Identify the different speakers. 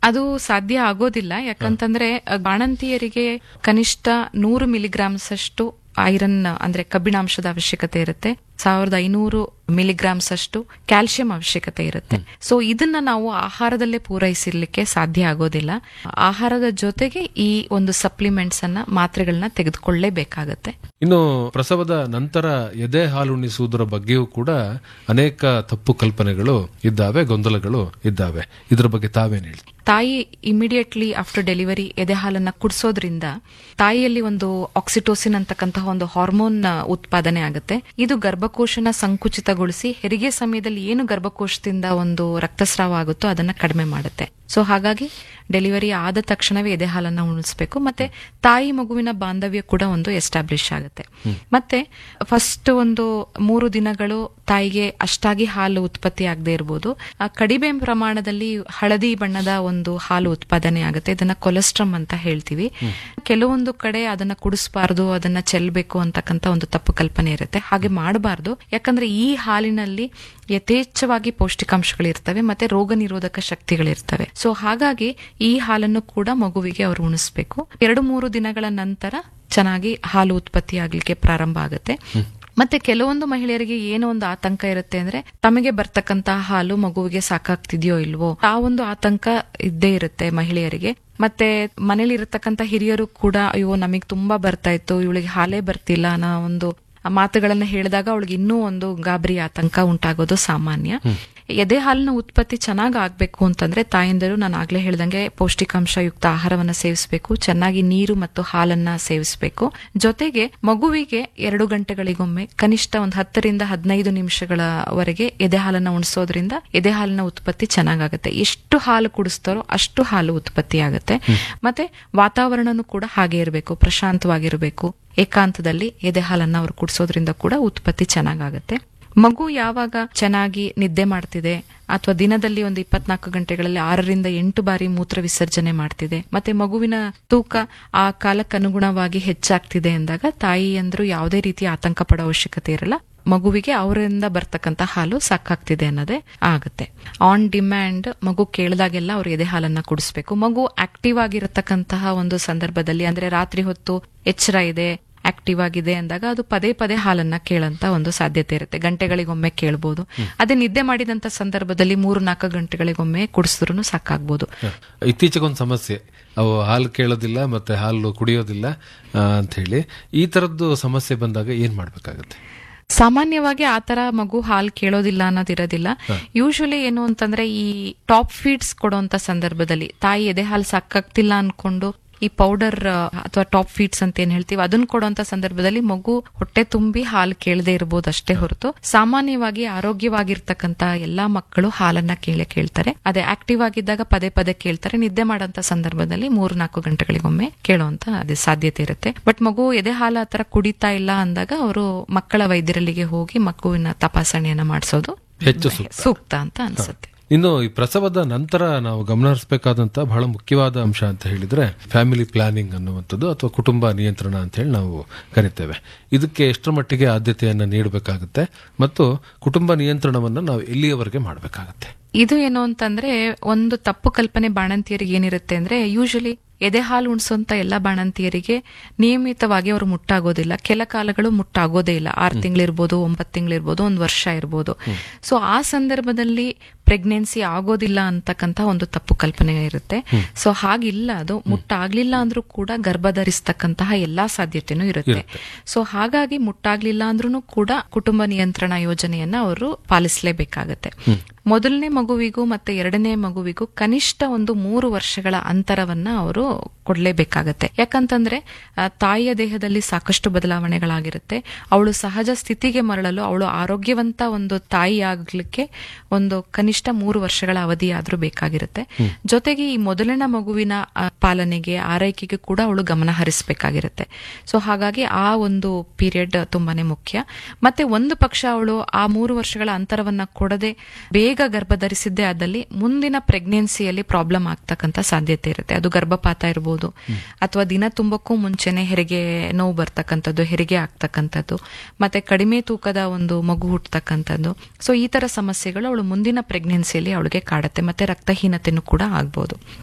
Speaker 1: ಅದು ಸಾಧ್ಯ ಆಗೋದಿಲ್ಲ ಯಾಕಂತಂದ್ರೆ ಅ, ಬಾಣಂತಿಯರಿಗೆ ಕನಿಷ್ಠ ನೂರು ಮಿಲಿಗ್ರಾಮ್ಸ್ ಅಷ್ಟು ಐರನ್ ಅಂದ್ರೆ ಕಬ್ಬಿಣಾಂಶದ ಅವಶ್ಯಕತೆ ಇರುತ್ತೆ ಸಾವಿರದ ಐನೂರು ಮಿಲಿಗ್ರಾಮ್ಸ್ ಅಷ್ಟು ಕ್ಯಾಲ್ಸಿಯಂ ಅವಶ್ಯಕತೆ ಇರುತ್ತೆ ಸೊ ಇದನ್ನ ನಾವು ಆಹಾರದಲ್ಲೇ ಪೂರೈಸಲಿಕ್ಕೆ ಸಾಧ್ಯ ಆಗೋದಿಲ್ಲ ಆಹಾರದ ಜೊತೆಗೆ ಈ ಒಂದು ಸಪ್ಲಿಮೆಂಟ್ಸ್ ಅನ್ನ ಮಾತ್ರೆಗಳನ್ನ ತೆಗೆದುಕೊಳ್ಳೇಬೇಕಾಗತ್ತೆ
Speaker 2: ಇನ್ನು ಪ್ರಸವದ ನಂತರ ಎದೆ ಹಾಲುಣಿಸುವುದರ ಬಗ್ಗೆಯೂ ಕೂಡ ಅನೇಕ ತಪ್ಪು ಕಲ್ಪನೆಗಳು ಇದ್ದಾವೆ ಗೊಂದಲಗಳು ಇದ್ದಾವೆ ಇದರ ಬಗ್ಗೆ ತಾವೇನು ಹೇಳಿ
Speaker 1: ತಾಯಿ ಇಮಿಡಿಯೇಟ್ಲಿ ಆಫ್ಟರ್ ಡೆಲಿವರಿ ಎದೆ ಹಾಲನ್ನ ಕುಡಿಸೋದ್ರಿಂದ ತಾಯಿಯಲ್ಲಿ ಒಂದು ಆಕ್ಸಿಟೋಸಿನ್ ಅಂತಕ್ಕಂತಹ ಒಂದು ಹಾರ್ಮೋನ್ ಉತ್ಪಾದನೆ ಆಗುತ್ತೆ ಇದು ಗರ್ಭಕೋಶನ ಸಂಕುಚಿತಗೊಳಿಸಿ ಹೆರಿಗೆ ಸಮಯದಲ್ಲಿ ಏನು ಗರ್ಭಕೋಶದಿಂದ ಒಂದು ರಕ್ತಸ್ರಾವ ಆಗುತ್ತೋ ಅದನ್ನ ಕಡಿಮೆ ಮಾಡುತ್ತೆ ಸೊ ಹಾಗಾಗಿ ಡೆಲಿವರಿ ಆದ ತಕ್ಷಣವೇ ಎದೆ ಹಾಲನ್ನ ಉಣಿಸ್ಬೇಕು ಮತ್ತೆ ತಾಯಿ ಮಗುವಿನ ಬಾಂಧವ್ಯ ಕೂಡ ಒಂದು ಎಸ್ಟಾಬ್ಲಿಷ್ ಆಗುತ್ತೆ ಮತ್ತೆ ಫಸ್ಟ್ ಒಂದು ಮೂರು ದಿನಗಳು ತಾಯಿಗೆ ಅಷ್ಟಾಗಿ ಹಾಲು ಉತ್ಪತ್ತಿ ಆಗದೆ ಇರಬಹುದು ಆ ಕಡಿಮೆ ಪ್ರಮಾಣದಲ್ಲಿ ಹಳದಿ ಬಣ್ಣದ ಒಂದು ಹಾಲು ಉತ್ಪಾದನೆ ಆಗುತ್ತೆ ಇದನ್ನ ಕೊಲೆಸ್ಟ್ರಮ್ ಅಂತ ಹೇಳ್ತೀವಿ ಕೆಲವೊಂದು ಕಡೆ ಅದನ್ನ ಕುಡಿಸಬಾರ್ದು ಅದನ್ನ ಚೆಲ್ಲಬೇಕು ಅಂತಕ್ಕಂತ ಒಂದು ತಪ್ಪು ಕಲ್ಪನೆ ಇರುತ್ತೆ ಹಾಗೆ ಮಾಡಬಾರ್ದು ಯಾಕಂದ್ರೆ ಈ ಹಾಲಿನಲ್ಲಿ ಯಥೇಚ್ಛವಾಗಿ ಪೌಷ್ಟಿಕಾಂಶಗಳಿರ್ತವೆ ಮತ್ತೆ ರೋಗ ನಿರೋಧಕ ಶಕ್ತಿಗಳಿರ್ತವೆ ಸೊ ಹಾಗಾಗಿ ಈ ಹಾಲನ್ನು ಕೂಡ ಮಗುವಿಗೆ ಅವರು ಉಣಿಸ್ಬೇಕು ಎರಡು ಮೂರು ದಿನಗಳ ನಂತರ ಚೆನ್ನಾಗಿ ಹಾಲು ಉತ್ಪತ್ತಿ ಆಗ್ಲಿಕ್ಕೆ ಪ್ರಾರಂಭ ಆಗುತ್ತೆ ಮತ್ತೆ ಕೆಲವೊಂದು ಮಹಿಳೆಯರಿಗೆ ಏನೋ ಒಂದು ಆತಂಕ ಇರುತ್ತೆ ಅಂದ್ರೆ ತಮಗೆ ಬರ್ತಕ್ಕಂತಹ ಹಾಲು ಮಗುವಿಗೆ ಸಾಕಾಗ್ತಿದ್ಯೋ ಇಲ್ವೋ ಆ ಒಂದು ಆತಂಕ ಇದ್ದೇ ಇರುತ್ತೆ ಮಹಿಳೆಯರಿಗೆ ಮತ್ತೆ ಮನೇಲಿ ಇರತಕ್ಕಂತ ಹಿರಿಯರು ಕೂಡ ಅಯ್ಯೋ ನಮಗ್ ತುಂಬಾ ಬರ್ತಾ ಇತ್ತು ಇವಳಿಗೆ ಹಾಲೇ ಬರ್ತಿಲ್ಲ ಅನ್ನೋ ಒಂದು ಆ ಮಾತುಗಳನ್ನ ಹೇಳಿದಾಗ ಅವಳಿಗೆ ಇನ್ನೂ ಒಂದು ಗಾಬರಿ ಆತಂಕ ಉಂಟಾಗೋದು ಸಾಮಾನ್ಯ ಎದೆ ಹಾಲಿನ ಉತ್ಪತ್ತಿ ಚೆನ್ನಾಗಿ ಆಗ್ಬೇಕು ಅಂತಂದ್ರೆ ತಾಯಂದಿರು ನಾನು ಆಗ್ಲೇ ಹೇಳ್ದಂಗೆ ಪೌಷ್ಟಿಕಾಂಶಯುಕ್ತ ಆಹಾರವನ್ನ ಸೇವಿಸಬೇಕು ಚೆನ್ನಾಗಿ ನೀರು ಮತ್ತು ಹಾಲನ್ನ ಸೇವಿಸಬೇಕು ಜೊತೆಗೆ ಮಗುವಿಗೆ ಎರಡು ಗಂಟೆಗಳಿಗೊಮ್ಮೆ ಕನಿಷ್ಠ ಒಂದು ಹತ್ತರಿಂದ ಹದಿನೈದು ನಿಮಿಷಗಳವರೆಗೆ ಎದೆ ಹಾಲನ್ನ ಉಣಿಸೋದ್ರಿಂದ ಎದೆ ಹಾಲಿನ ಉತ್ಪತ್ತಿ ಚೆನ್ನಾಗಾಗುತ್ತೆ ಎಷ್ಟು ಹಾಲು ಕುಡಿಸ್ತಾರೋ ಅಷ್ಟು ಹಾಲು ಉತ್ಪತ್ತಿ ಆಗುತ್ತೆ ಮತ್ತೆ ವಾತಾವರಣನೂ ಕೂಡ ಹಾಗೆ ಇರಬೇಕು ಪ್ರಶಾಂತವಾಗಿರಬೇಕು ಏಕಾಂತದಲ್ಲಿ ಎದೆ ಹಾಲನ್ನ ಅವ್ರು ಕುಡಿಸೋದ್ರಿಂದ ಕೂಡ ಉತ್ಪತ್ತಿ ಚೆನ್ನಾಗಾಗುತ್ತೆ ಮಗು ಯಾವಾಗ ಚೆನ್ನಾಗಿ ನಿದ್ದೆ ಮಾಡ್ತಿದೆ ಅಥವಾ ದಿನದಲ್ಲಿ ಒಂದು ಇಪ್ಪತ್ನಾಲ್ಕು ಗಂಟೆಗಳಲ್ಲಿ ಆರರಿಂದ ಎಂಟು ಬಾರಿ ಮೂತ್ರ ವಿಸರ್ಜನೆ ಮಾಡ್ತಿದೆ ಮತ್ತೆ ಮಗುವಿನ ತೂಕ ಆ ಕಾಲಕ್ಕನುಗುಣವಾಗಿ ಹೆಚ್ಚಾಗ್ತಿದೆ ಅಂದಾಗ ತಾಯಿ ಅಂದ್ರು ಯಾವುದೇ ರೀತಿ ಆತಂಕ ಪಡೋ ಅವಶ್ಯಕತೆ ಇರಲ್ಲ ಮಗುವಿಗೆ ಅವರಿಂದ ಬರ್ತಕ್ಕಂತ ಹಾಲು ಸಾಕಾಗ್ತಿದೆ ಅನ್ನೋದೇ ಆಗುತ್ತೆ ಆನ್ ಡಿಮ್ಯಾಂಡ್ ಮಗು ಕೇಳಿದಾಗೆಲ್ಲ ಅವ್ರು ಎದೆ ಹಾಲನ್ನ ಕುಡಿಸ್ಬೇಕು ಮಗು ಆಕ್ಟಿವ್ ಆಗಿರತಕ್ಕಂತಹ ಒಂದು ಸಂದರ್ಭದಲ್ಲಿ ಅಂದ್ರೆ ರಾತ್ರಿ ಹೊತ್ತು ಎಚ್ಚರ ಇದೆ ಆಕ್ಟಿವ್ ಆಗಿದೆ ಅಂದಾಗ ಅದು ಪದೇ ಪದೇ ಹಾಲನ್ನ ಕೇಳಂತ ಒಂದು ಸಾಧ್ಯತೆ ಇರುತ್ತೆ ಗಂಟೆಗಳಿಗೊಮ್ಮೆ ಕೇಳಬಹುದು ಅದೇ ನಿದ್ದೆ ಮಾಡಿದಂತ ಸಂದರ್ಭದಲ್ಲಿ ಮೂರು ನಾಲ್ಕು ಗಂಟೆಗಳಿಗೊಮ್ಮೆ ಕುಡಿಸಿದ್ರು ಸಾಕಾಗ್ಬೋದು
Speaker 2: ಇತ್ತೀಚೆಗೊಂದು ಸಮಸ್ಯೆ ಅವು ಹಾಲು ಕೇಳೋದಿಲ್ಲ ಮತ್ತೆ ಹಾಲು ಕುಡಿಯೋದಿಲ್ಲ ಆ, ಅಂತ ಹೇಳಿ ಈ ತರದ್ದು ಸಮಸ್ಯೆ ಬಂದಾಗ ಏನ್ ಮಾಡ್ಬೇಕಾಗತ್ತೆ
Speaker 1: ಸಾಮಾನ್ಯವಾಗಿ ಆತರ ಮಗು ಹಾಲು ಕೇಳೋದಿಲ್ಲ ಅನ್ನೋದಿರೋದಿಲ್ಲ ಯೂಶಲಿ ಏನು ಅಂತಂದ್ರೆ ಈ ಟಾಪ್ ಫೀಡ್ಸ್ ಕೊಡುವಂತ ಸಂದರ್ಭದಲ್ಲಿ ತಾಯಿ ಎದೆ ಹಾಲು ಸಾಕಾಗ್ತಿಲ್ಲ ಅನ್ಕೊಂಡು ಈ ಪೌಡರ್ ಅಥವಾ ಟಾಪ್ ಫೀಡ್ಸ್ ಅಂತ ಏನ್ ಹೇಳ್ತೀವಿ ಅದನ್ನ ಕೊಡುವಂತ ಸಂದರ್ಭದಲ್ಲಿ ಮಗು ಹೊಟ್ಟೆ ತುಂಬಿ ಹಾಲು ಕೇಳದೆ ಇರಬಹುದು ಅಷ್ಟೇ ಹೊರತು ಸಾಮಾನ್ಯವಾಗಿ ಆರೋಗ್ಯವಾಗಿರ್ತಕ್ಕಂತ ಎಲ್ಲಾ ಮಕ್ಕಳು ಹಾಲನ್ನ ಕೇಳೇ ಕೇಳ್ತಾರೆ ಅದೇ ಆಕ್ಟಿವ್ ಆಗಿದ್ದಾಗ ಪದೇ ಪದೇ ಕೇಳ್ತಾರೆ ನಿದ್ದೆ ಮಾಡಂತ ಸಂದರ್ಭದಲ್ಲಿ ಮೂರು ನಾಲ್ಕು ಗಂಟೆಗಳಿಗೊಮ್ಮೆ ಕೇಳುವಂತ ಅದೇ ಸಾಧ್ಯತೆ ಇರುತ್ತೆ ಬಟ್ ಮಗು ಎದೆ ಹಾಲು ಆತರ ಕುಡಿತಾ ಇಲ್ಲ ಅಂದಾಗ ಅವರು ಮಕ್ಕಳ ವೈದ್ಯರಲ್ಲಿಗೆ ಹೋಗಿ ಮಗುವಿನ ತಪಾಸಣೆಯನ್ನ ಮಾಡಿಸೋದು
Speaker 2: ಹೆಚ್ಚು ಸೂಕ್ತ.
Speaker 1: ಸೂಕ್ತ ಅಂತ ಅನ್ಸುತ್ತೆ
Speaker 2: ಇನ್ನು ಈ ಪ್ರಸವದ ನಂತರ ನಾವು ಗಮನಹರಿಸಬೇಕಾದಂತ ಬಹಳ ಮುಖ್ಯವಾದ ಅಂಶ ಅಂತ ಹೇಳಿದ್ರೆ ಫ್ಯಾಮಿಲಿ ಪ್ಲಾನಿಂಗ್ ಅನ್ನುವಂಥದ್ದು ಅಥವಾ ಕುಟುಂಬ ನಿಯಂತ್ರಣ ಅಂತ ಹೇಳಿ ನಾವು ಕರಿತೇವೆ ಇದಕ್ಕೆ ಎಷ್ಟರ ಮಟ್ಟಿಗೆ ಆದ್ಯತೆಯನ್ನ ನೀಡಬೇಕಾಗುತ್ತೆ ಮತ್ತು ಕುಟುಂಬ ನಿಯಂತ್ರಣವನ್ನ ನಾವು ಎಲ್ಲಿಯವರೆಗೆ ಮಾಡಬೇಕಾಗತ್ತೆ
Speaker 1: ಇದು ಏನು ಅಂತಂದ್ರೆ ಒಂದು ತಪ್ಪು ಕಲ್ಪನೆ ಬಾಣಂತಿಯರಿಗೆ ಏನಿರುತ್ತೆ ಅಂದ್ರೆ ಯೂಶಲಿ ಎದೆ ಹಾಲು ಉಣಿಸುವಂತ ಎಲ್ಲಾ ಬಾಣಂತಿಯರಿಗೆ ನಿಯಮಿತವಾಗಿ ಅವರು ಮುಟ್ಟಾಗೋದಿಲ್ಲ ಕೆಲ ಕಾಲಗಳು ಮುಟ್ಟಾಗೋದೇ ಇಲ್ಲ ಆರು ತಿಂಗಳಿರ್ಬೋದು ಒಂಬತ್ತು ತಿಂಗಳಿರ್ಬೋದು ಒಂದು ವರ್ಷ ಇರ್ಬೋದು ಸೊ ಆ ಸಂದರ್ಭದಲ್ಲಿ ಪ್ರೆಗ್ನೆನ್ಸಿ ಆಗೋದಿಲ್ಲ ಅಂತಕ್ಕಂತ ಒಂದು ತಪ್ಪು ಕಲ್ಪನೆ ಇರುತ್ತೆ ಸೊ ಹಾಗಿಲ್ಲ ಅದು ಮುಟ್ಟಾಗ್ಲಿಲ್ಲ ಅಂದ್ರೂ ಕೂಡ ಗರ್ಭ ಧರಿಸ್ತಕ್ಕಂತಹ ಎಲ್ಲಾ ಸಾಧ್ಯತೆನೂ ಇರುತ್ತೆ ಸೊ ಹಾಗಾಗಿ ಮುಟ್ಟಾಗ್ಲಿಲ್ಲ ಅಂದ್ರೂ ಕೂಡ ಕುಟುಂಬ ನಿಯಂತ್ರಣ ಯೋಜನೆಯನ್ನ ಅವರು ಪಾಲಿಸಲೇಬೇಕಾಗತ್ತೆ ಮೊದಲನೇ ಮಗುವಿಗೂ ಮತ್ತೆ ಎರಡನೇ ಮಗುವಿಗೂ ಕನಿಷ್ಠ ಒಂದು ಮೂರು ವರ್ಷಗಳ ಅಂತರವನ್ನ ಅವರು ಕೊಡ್ಲೇಬೇಕಾಗತ್ತೆ ಯಾಕಂತಂದ್ರೆ ಆ, ತಾಯಿಯ ದೇಹದಲ್ಲಿ ಸಾಕಷ್ಟು ಬದಲಾವಣೆಗಳಾಗಿರುತ್ತೆ ಅವಳು ಸಹಜ ಸ್ಥಿತಿಗೆ ಮರಳಲು ಅವಳು ಆರೋಗ್ಯವಂತ ಒಂದು ತಾಯಿ ಆಗ್ಲಿಕ್ಕೆ ಒಂದು ಕನಿಷ್ಠ ಮೂರು ವರ್ಷಗಳ ಅವಧಿ ಆದ್ರೂ ಬೇಕಾಗಿರುತ್ತೆ ಜೊತೆಗೆ ಈ ಮೊದಲನೇ ಮಗುವಿನ ಆ, ಪಾಲನೆಗೆ ಆರೈಕೆಗೆ ಕೂಡ ಅವಳು ಗಮನ ಹರಿಸಬೇಕಾಗಿರುತ್ತೆ ಸೊ ಹಾಗಾಗಿ ಆ ಒಂದು ಪೀರಿಯಡ್ ತುಂಬಾನೇ ಮುಖ್ಯ ಮತ್ತೆ ಒಂದು ಪಕ್ಷ ಅವಳು ಆ ಮೂರು ವರ್ಷಗಳ ಅಂತರವನ್ನ ಕೊಡದೆ ಬೇಗ ಗರ್ಭ ಧರಿಸಿದ್ದೇ ಆದಲ್ಲಿ ಮುಂದಿನ ಪ್ರೆಗ್ನೆನ್ಸಿಯಲ್ಲಿ ಪ್ರಾಬ್ಲಮ್ ಆಗ್ತಕ್ಕಂತ ಸಾಧ್ಯತೆ ಇರುತ್ತೆ ಅದು ಗರ್ಭಪಾತ ಇರಬಹುದು ಅಥವಾ ದಿನ ತುಂಬಕ್ಕೂ ಮುಂಚೆನೆ ಹೆರಿಗೆ ನೋವು ಬರ್ತಕ್ಕಂಥದ್ದು ಹೆರಿಗೆ ಆಗ್ತಕ್ಕಂಥದ್ದು ಮತ್ತೆ ಕಡಿಮೆ ತೂಕದ ಒಂದು ಮಗು ಹುಟ್ಟತಕ್ಕಂಥದ್ದು ಸೊ ಈ ತರ ಸಮಸ್ಯೆಗಳು ಅವಳು ಮುಂದಿನ ಪ್ರೆಗ್ನೆನ್ಸಿಯಲ್ಲಿ ಅವಳಿಗೆ ಕಾಡುತ್ತೆ ಮತ್ತೆ ರಕ್ತಹೀನತೆನೂ ಕೂಡ ಆಗ್ಬಹುದು